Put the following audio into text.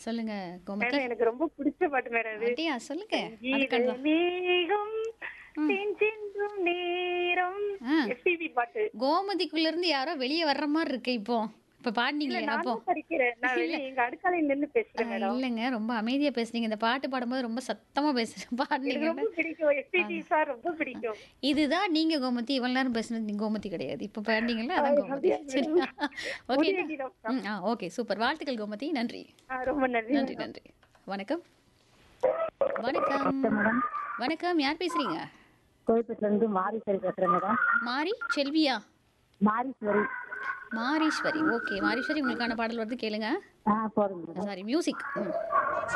சொல்லுங்க கோமதி மேடம் எனக்கு ரொம்ப பிடிச்ச பாட்டு மேடம் இது அப்படியா சொல்லுங்க இது அதுக்கான தான். மேகம் தென் சென்றும் நேரம் ஆ. எஸ்பிபி பாட்டு கோமதிக்குள்ள இருந்து யாரோ வெளியே வர்ற மாதிரி இருக்கு இப்போ இப்ப பாடினீங்களே நான் அப்போ தான் படிக்கிறேன் நான் வெளிய எங்க அடுக்கலையில நின்னு பேசுறேன் ஆ, மேடம் இல்லைங்க ரொம்ப அமைதியா பேசுனீங்க இந்த பாட்டு பாடும்போது ரொம்ப சத்தமா பேசுறேன் எனக்கு பாடுனீங்க ரொம்ப பிடிக்கும் எஸ்பிபி சார் ரொம்ப பிடிக்கும் இதுதான் நீங்க கோமதி இவ்வளவு நேரம் பேசுனது நீங்க கோமதி கிடையாது இப்ப பாடினீங்களா அதான் கோமதி சரியா ஓகே உதயநிதி தான். ஆ ஓகே சூப்பர் வாழ்த்துக்கள் கோமதி நன்றி ஆ, ரொம்ப நன்றி நன்றி நன்றி வணக்கம் வணக்கம் வணக்கம் யார் பேசுறீங்க கோயம்பேட்டில இருந்து மாரீஸ்வரி பேசுறேன் மேடம் மாரி செல்வியா மாரீஸ்வரி மாரீஸ்வரி ஓகே மாரீஸ்வரி உங்களுக்கான பாடல் வருது கேளுங்க ஆ போதும் மேடம் சாரி மியூசிக் ம்